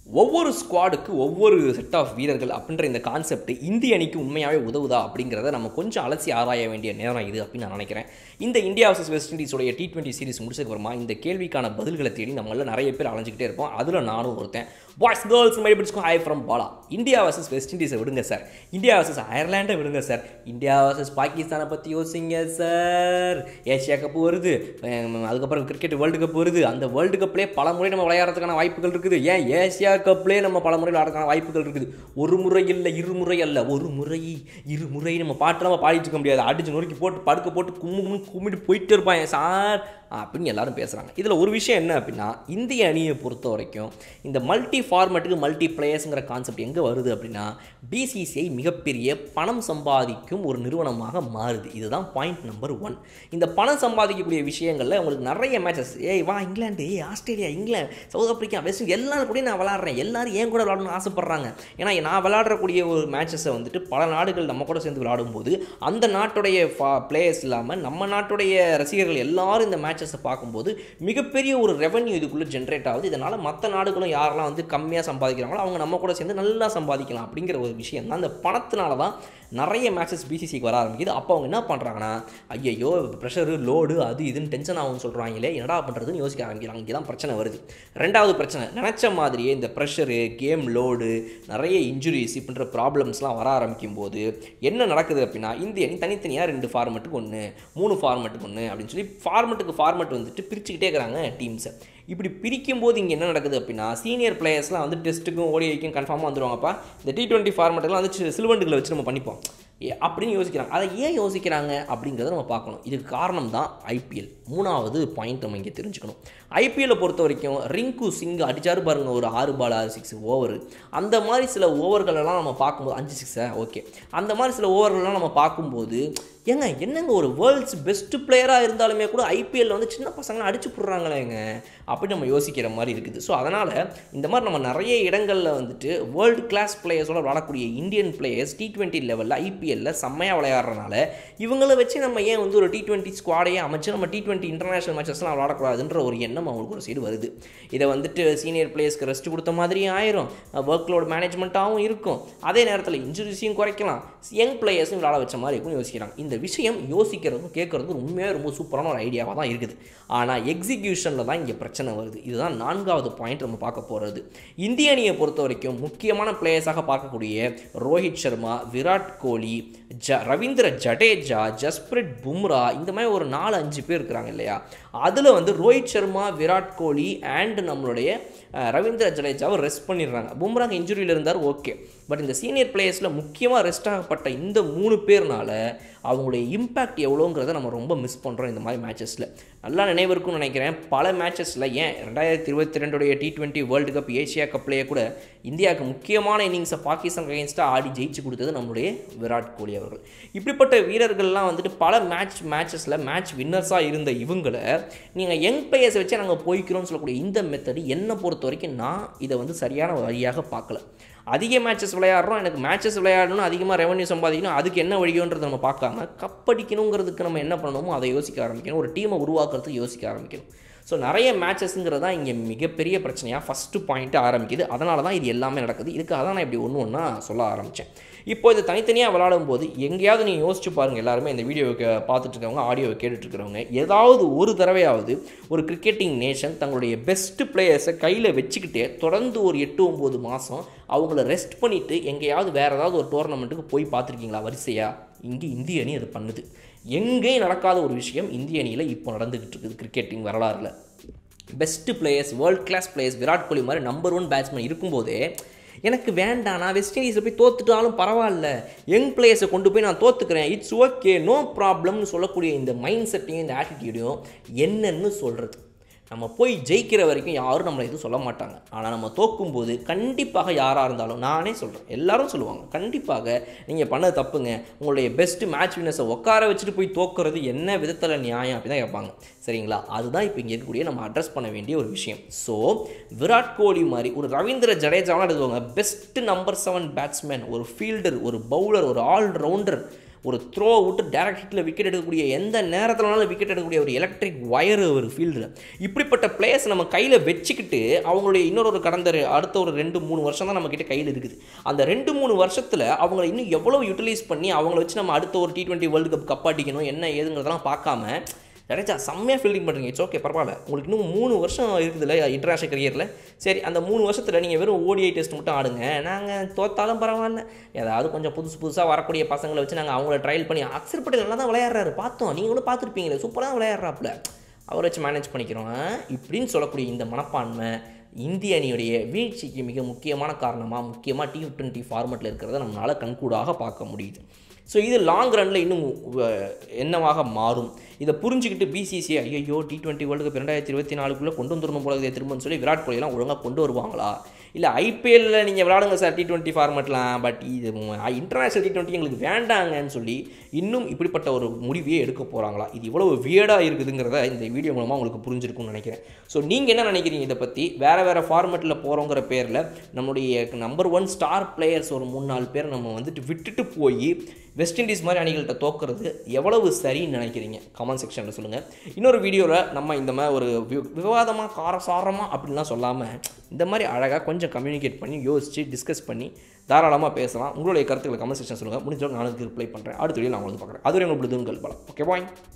ஒவ்வொரு ஸ்குவாடுக்கு ஒவ்வொரு set of வீரர்கள் அப்படின்ற இந்த கான்செப்ட் இந்திய அணிக்கு உண்மையாகவே உதவுதா அப்படிங்கிறத நம்ம கொஞ்சம் அலசி ஆராய வேண்டிய நேரம் இது அப்படின்னு நான் நினைக்கிறேன் இந்த இந்தியா வர்சஸ் வெஸ்ட் இண்டீஸோடைய டி டுவெண்ட்டி சீரிஸ் முடிச்சதுக்கப்புறமா இந்த கேள்விக்கான பதில்களை தேடி நம்மள நிறைய பேர் அலைஞ்சிக்கிட்டே இருப்போம் அதில் நானும் ஒருத்தன் பாய்ஸ் கேர்ள்ஸ் மை பிடிச்சிக்கும் hi from Bala India versus West இண்டீஸை விடுங்க சார் இந்தியா வர்சஸ் அயர்லாண்டை விடுங்க சார் இந்தியா வர்சஸ் பாகிஸ்தானை பற்றி யோசிங்க சார் ஏஷியா கப் வருது அஹ் அதுக்கப்புறம் கிரிக்கெட் வேர்ல்டு கப் வருது அந்த வேர்ல்டு கப்லேயே பல முறை நம்ம விளையாடுறதுக்கான வாய்ப்புகள் இருக்குது ஏன் ஏசியா கப்லேயே நம்ம பல முறை விளையாடுறதுக்கான வாய்ப்புகள் இருக்குது ஒரு முறை இல்லை இருமுறை அல்ல ஒரு முறை இருமுறை நம்ம பாட்டு நம்ம பாடிட்டு இருக்க முடியாது அடிச்சு நொறுக்கி போட்டு படுக்க போட்டு கும்மு கும்மு கும்மிட்டு போயிட்டே இருப்பாங்க சார் அப்படின்னு எல்லாரும் பேசுகிறாங்க இதில் ஒரு விஷயம் என்ன அப்படின்னா இந்திய அணியை பொறுத்த வரைக்கும் இந்த மல்டி ஃபார்மேட்டுக்கு மல்டி பிளேயர்ஸுங்கிற கான்செப்ட் எங்கே வருது அப்படின்னா பிசிசிஐ மிகப்பெரிய பணம் சம்பாதிக்கும் ஒரு நிறுவனமாக மாறுது இதுதான் பாயிண்ட் நம்பர் ஒன் இந்த பணம் சம்பாதிக்கக்கூடிய விஷயங்களில் உங்களுக்கு நிறைய மேட்சஸ் ஏய் வா இங்கிலாந்து ஏய் Australia England South Africa West எல்லாரும் கூட நான் விளாட்றேன் எல்லாரும் ஏன் கூட விளாடணும்னு ஆசைப்பட்றாங்க ஏன்னா நான் விளாடக்கூடிய ஒரு மேட்சஸை வந்துட்டு பல நாடுகள் நம்ம கூட சேர்ந்து விளையாடும்போது அந்த நாட்டுடைய பிளேயர்ஸ் இல்லாமல் நம்ம நாட்டுடைய ரசிகர்கள் எல்லாரும் இந்த மேட்சஸை பார்க்கும்போது மிகப்பெரிய ஒரு ரெவன்யூ இதுக்குள்ளே ஜென்ரேட் ஆகுது இதனால் மற்ற நாடுகளும் யாரெல்லாம் வந்து கம்மியாக சம்பாதிக்கிறாங்களோ அவங்க நம்ம கூட சேர்ந்து நல்லா சம்பாதிக்கலாம் அப்படிங்கிற ஒரு விஷயம் தான் அந்த பணத்தினால தான் நிறைய மேட்சஸ் பிசிசிக்கு வர ஆரம்பிக்குது அப்போ அவங்க என்ன பண்ணுறாங்கன்னா ஐயையோ ப்ரெஷரு லோடு அது இதுன்னு டென்ஷன் ஆகும்னு சொல்கிறாங்களே என்னடா பண்ணுறதுன்னு யோசிக்க ஆரம்பிக்கிறாங்க இங்கே தான் பிரச்சனை வருது ரெண்டாவது பிரச்சனை நினச்ச மாதிரியே இந்த ப்ரெஷரு கேம் லோடு நிறைய இன்ஜுரிஸ் இப்படின்ற ப்ராப்ளம்ஸ்லாம் வர ஆரம்பிக்கும் போது என்ன நடக்குது அப்படின்னா இந்திய அணி தனித்தனியாக ரெண்டு ஃபார்மெட்டுக்கு ஒன்று மூணு ஃபார்மெட்டுக்கு ஒன்று அப்படின்னு சொல்லி ஃபார்மெட்டுக்கு ஃபார்மெட் வந்துட்டு பிரிச்சுக்கிட்டே இருக்கிறாங்க டீம்ஸை இப்படி பிரிக்கும் போது இங்கே என்ன நடக்குது அப்படின்னா சீனியர் பிளேயர்ஸ்லாம் வந்து டெஸ்ட்டுக்கும் ஓடிஐக்கும் கன்ஃபார்மாக வந்துடுவாங்கப்பா இந்த டி டுவெண்ட்டி ஃபார்மெட்டெல்லாம் வந்து சிலுவண்டுகளை வச்சு நம்ம பண்ணிப்போம் ஏ அப்படின்னு யோசிக்கிறாங்க அதை ஏன் யோசிக்கிறாங்க அப்படிங்கிறத நம்ம பார்க்கணும் இதுக்கு காரணம் தான் ஐபிஎல் மூணாவது பாயிண்ட் நம்ம இங்கே தெரிஞ்சுக்கணும் ஐபிஎல்லை பொறுத்த வரைக்கும் ரிங்கு சிங் அடிச்சாரு பாருங்க ஒரு ஆறு பால் ஆறு சிக்ஸ் ஓவர் அந்த மாதிரி சில ஓவர்களெல்லாம் நம்ம பார்க்கும்போது அஞ்சு சிக்ஸா ஓகே அந்த மாதிரி சில ஓவர்கள்லாம் நம்ம பார்க்கும்போது ஏங்க என்னங்க ஒரு வேர்ல்ட்ஸ் பெஸ்ட் பிளேயராக இருந்தாலுமே கூட ஐபிஎல்ல வந்து சின்ன பசங்களை அடிச்சு போடுறாங்களேங்க அப்படி நம்ம யோசிக்கிற மாதிரி இருக்குது ஸோ அதனால் இந்த மாதிரி நம்ம நிறைய இடங்களில் வந்துட்டு வேர்ல்டு கிளாஸ் பிளேயர்ஸோட விளாடக்கூடிய இந்தியன் பிளேயர்ஸ் டி டுவெண்ட்டி லெவலில் ஐபிஎல்ல செம்மையாக விளையாடுறனால இவங்கள வச்சு நம்ம ஏன் வந்து ஒரு டி டுவெண்ட்டி ஸ்குவாடையே அமைச்சு நம்ம டி டுவெண்ட்டி இன்டர்நேஷனல் மேட்சஸ்லாம் விளாடக்கூடாதுன்ற ஒரு எண்ணம் அவங்களுக்கு ஒரு சைடு வருது இதை வந்துட்டு சீனியர் பிளேயர்ஸ்க்கு ரெஸ்ட் கொடுத்த மாதிரியும் ஆயிரும் ஒர்க் லோட் மேனேஜ்மெண்ட்டாகவும் இருக்கும் அதே நேரத்தில் இன்ஜுரிஸையும் குறைக்கலாம் யங் பிளேயர்ஸும் விளாட வச்ச மாதிரி இருக்கும் யோசிக்கிறாங்க இந்த விஷயம் யோசிக்கிறதும் கேட்குறதும் உண்மையாக ரொம்ப சூப்பரான ஒரு ஐடியாவாக தான் இருக்குது ஆனால் எக்ஸிக்யூஷனில் தான் இங்கே பிரச்சனை வருது இதுதான் நான்காவது பாயிண்ட் நம்ம பார்க்க போகிறது இந்திய அணியை பொறுத்த வரைக்கும் முக்கியமான பிளேயர்ஸாக பார்க்கக்கூடிய ரோஹித் சர்மா விராட் கோலி ஜ ரவீந்திர ஜடேஜா ஜஸ்பிரிட் பும்ரா இந்த மாதிரி ஒரு நாலு அஞ்சு பேர் இருக்கிறாங்க இல்லையா அதில் வந்து ரோஹித் சர்மா விராட் கோலி அண்ட் நம்மளுடைய அஹ், ரவீந்திர ஜடேஜாவை ரெஸ்ட் பண்ணிடுறாங்க பும்ராங்க இன்ஜுரியில் இருந்தார் ஓகே பட் இந்த சீனியர் பிளேயர்ஸில் முக்கியமாக ரெஸ்ட் ஆகப்பட்ட இந்த மூணு பேர்னால அவங்களுடைய இம்பேக்ட் எவ்வளோங்கிறத நம்ம ரொம்ப மிஸ் பண்ணுறோம் இந்த மாதிரி மேட்சஸில் நல்லா நினைவு இருக்கும்னு நினைக்கிறேன் பல மேட்சஸில் ஏன் ரெண்டாயிரத்தி இருபத்தி ரெண்டுடைய T twenty world cup Asia கப்லேயே கூட இந்தியாவுக்கு முக்கியமான இன்னிங்ஸை பாகிஸ்தான் அகேன்ஸ்டாக ஆடி ஜெயிச்சு கொடுத்தது நம்மளுடைய விராட் கோலி அவர்கள் இப்படிப்பட்ட வீரர்கள்லாம் வந்துட்டு பல மேட்ச் மேட்சஸில் மேட்ச் வின்னர்ஸாக இருந்த இவங்களை நீங்கள் யங் பிளேயர்ஸை வச்சு நாங்கள் போய்க்கிறோம்னு சொல்லக்கூடிய இந்த மெத்தடு என்னை பொறுத்த வரைக்கும் நான் இதை வந்து சரியான வழியாக பார்க்கல அதிக மேட்சஸ் விளையாடுறோம் எனக்கு மேட்சஸ் விளையாடணும் அதிகமாக ரெவன்யூ சம்பாதிக்கணும் அதுக்கு என்ன வழியோன்றதை நம்ம பார்க்காம கப்படிக்கணுங்கிறதுக்கு நம்ம என்ன பண்ணணுமோ அதை யோசிக்க ஆரம்பிக்கணும் ஒரு டீமை உருவாக்குறதுக்கு யோசிக்க ஆரம்பிக்கணும் ஸோ நிறைய மேட்சஸ்ங்கிறது தான் இங்கே மிகப்பெரிய பிரச்சனையாக ஃபஸ்ட்டு பாயிண்ட்டு ஆரம்பிக்குது அதனால தான் இது எல்லாமே நடக்குது இதுக்காக தான் நான் இப்படி ஒன்று ஒன்றா சொல்ல ஆரம்பித்தேன் இப்போ இது தனித்தனியாக விளாடும் போது எங்கேயாவது நீங்கள் யோசிச்சு பாருங்கள் எல்லாருமே இந்த வீடியோவை பார்த்துட்டு இருக்கவங்க ஆடியோவை கேட்டுட்ருக்கிறவங்க ஏதாவது ஒரு தடவையாவது ஒரு கிரிக்கெட்டிங் நேஷன் தங்களுடைய பெஸ்ட் பிளேயர்ஸை கையில் வச்சுக்கிட்டே தொடர்ந்து ஒரு எட்டு ஒம்பது மாதம் அவங்கள ரெஸ்ட் பண்ணிவிட்டு எங்கேயாவது வேறு ஏதாவது ஒரு டோர்னமெண்ட்டுக்கு போய் பார்த்துருக்கீங்களா வரிசையா இங்கே இந்திய அணி அது பண்ணுது எங்கேயும் நடக்காத ஒரு விஷயம் இந்திய அணியில் இப்போ நடந்துக்கிட்டு இருக்குது கிரிக்கெட்டிங் வரலாறுல best players world class players Virat Kohli மாதிரி நம்பர் ஒன் பேட்ஸ்மேன் இருக்கும்போதே எனக்கு வேண்டாம் நான் வெஸ்ட் இண்டீஸில் போய் தோத்துட்டாலும் பரவாயில்ல யங் பிளேயர்ஸை கொண்டு போய் நான் தோத்துக்கிறேன் இட்ஸ் ஓகே நோ ப்ராப்ளம்னு சொல்லக்கூடிய இந்த மைண்ட் செட்டையும் இந்த ஆட்டிடியூடையும் என்னன்னு சொல்கிறது நம்ம போய் ஜெயிக்கிற வரைக்கும் யாரும் நம்மளை எதுவும் சொல்ல மாட்டாங்க ஆனால் நம்ம தோக்கும்போது கண்டிப்பாக யாராக இருந்தாலும் நானே சொல்கிறேன் எல்லாரும் சொல்லுவாங்க கண்டிப்பாக நீங்கள் பண்ணது தப்புங்க உங்களுடைய பெஸ்ட் மேட்ச் வினர்ஸை உட்கார வச்சுட்டு போய் தோக்குறது என்ன விதத்தில் நியாயம் அப்படி தான் கேட்பாங்க சரிங்களா அதுதான் இப்போ இங்கே இருக்கக்கூடிய நம்ம அட்ரஸ் பண்ண வேண்டிய ஒரு விஷயம் ஸோ விராட் கோலி மாதிரி ஒரு ரவீந்திர ஜடேஜாவெலாம் எடுத்துவாங்க பெஸ்ட் நம்பர் செவன் பேட்ஸ்மேன் ஒரு ஃபீல்டர் ஒரு பவுலர் ஒரு ஆல்ரவுண்டர் ஒரு த்ரோ விட்டு டேரக்ட் ஹிட்டில் விக்கெட் எடுக்கக்கூடிய எந்த நேரத்தில் வேணாலும் விக்கெட் எடுக்கக்கூடிய ஒரு எலக்ட்ரிக் வயர் ஒரு ஃபீல்டில் இப்படிப்பட்ட பிளேயர்ஸ் நம்ம கையில் வச்சுக்கிட்டு அவங்களுடைய இன்னொரு ஒரு கடந்த ரெ- அடுத்த ஒரு ரெண்டு மூணு வருஷம் தான் நம்மக்கிட்ட கையில் இருக்குது அந்த ரெண்டு மூணு வருஷத்தில் அவங்கள இன்னும் எவ்வளோ யூட்டிலைஸ் பண்ணி அவங்கள வச்சு நம்ம அடுத்த ஒரு T twenty world cup cup அடிக்கணும் என்ன ஏதுங்கிறதெல்லாம் பார்க்காம ஜடேஜா செம்மையாக ஃபீல்டிங் பண்ணுறீங்க இட்ஸ் ஓகே பரவாயில்ல உங்களுக்கு இன்னும் மூணு வருஷம் இருக்குதுல்ல இன்டர்நேஷனல் கரியரில் சரி அந்த மூணு வருஷத்தில் நீங்கள் வெறும் ஓடிஐ டெஸ்ட் மட்டும் ஆடுங்க நாங்கள் தோத்தாலும் பரவாயில்ல ஏதாவது கொஞ்சம் புதுசு புதுசாக வரக்கூடிய பசங்களை வச்சு நாங்கள் அவங்கள ட்ரையல் பண்ணி அக்சர் பட்டேல் நல்லா தான் விளையாடுறாரு பார்த்தோம் நீங்களும் பார்த்துருப்பீங்களே சூப்பராக விளையாடுறாப்புல அவரை வச்சு மேனேஜ் பண்ணிக்கிறோம் ஆ? இப்படின்னு சொல்லக்கூடிய இந்த மனப்பான்மை இந்திய அணியுடைய வீழ்ச்சிக்கு மிக முக்கியமான காரணமாக முக்கியமாக டி டுவெண்ட்டி ஃபார்மெட்டில் இருக்கிறத நம்மளால் கண்கூடாக பார்க்க முடியுது ஸோ இது லாங் ரனில் இன்னும் அஹ், என்னவாக மாறும் இதை புரிஞ்சுக்கிட்டு பிசிசிஐ ஐயோ டி டுவெண்ட்டி வேர்ல்டு கப் ரெண்டாயிரத்தி இருபத்தி நாலுக்குள்ளே கொண்டு வந்துடணும் போல இதே திரும்பன்னு சொல்லி விராட் கோலிலாம் ஒழுங்காக கொண்டு வருவாங்களா இல்லை ஐபிஎல்லில் நீங்கள் விளாடுங்க சார் டி டுவெண்ட்டி ஃபார்மெட்லாம் பட் இது இன்டர்நேஷனல் டி டுவெண்ட்டி எங்களுக்கு வேண்டாங்கன்னு சொல்லி இன்னும் இப்படிப்பட்ட ஒரு முடிவையே எடுக்க போகிறாங்களா இது இவ்வளவு வியர்டாக இருக்குதுங்கிறத இந்த வீடியோ மூலமாக உங்களுக்கு புரிஞ்சிருக்கும்னு நினைக்கிறேன் ஸோ நீங்கள் என்ன நினைக்கிறீங்க இதை பற்றி வேறு வேறு ஃபார்மெட்டில் போகிறோங்கிற பேரில் நம்மளுடைய நம்பர் ஒன் ஸ்டார் பிளேயர்ஸ் ஒரு மூணு நாலு பேர் நம்ம வந்துட்டு விட்டுட்டு போய் வெஸ்ட் இண்டீஸ் மாதிரி அணிகள்கிட்ட தோக்கிறது எவ்வளவு சரின்னு நினைக்கிறீங்க கமெண்ட் செக்ஷனில் சொல்லுங்கள் இன்னொரு வீடியோவில் நம்ம இந்த மாதிரி ஒரு வி- விவாதமாக காரசாரமாக அப்படின்லாம் சொல்லாமல் இந்த மாதிரி அழகாக கொஞ்சம் கம்யூனிகேட் பண்ணி யோசித்து டிஸ்கஸ் பண்ணி தாராளமாக பேசலாம் உங்களுடைய கருத்துக்களை கமெண்ட் செக்ஷன் சொல்லுங்கள் முடிஞ்சவங்க நானும் ரிப்ளை பண்ணுறேன் அடுத்த வீடியோ நான் உங்களுக்கு பார்க்குறேன் அதுவரை உங்களுக்கு பலம் ஓகே பாய்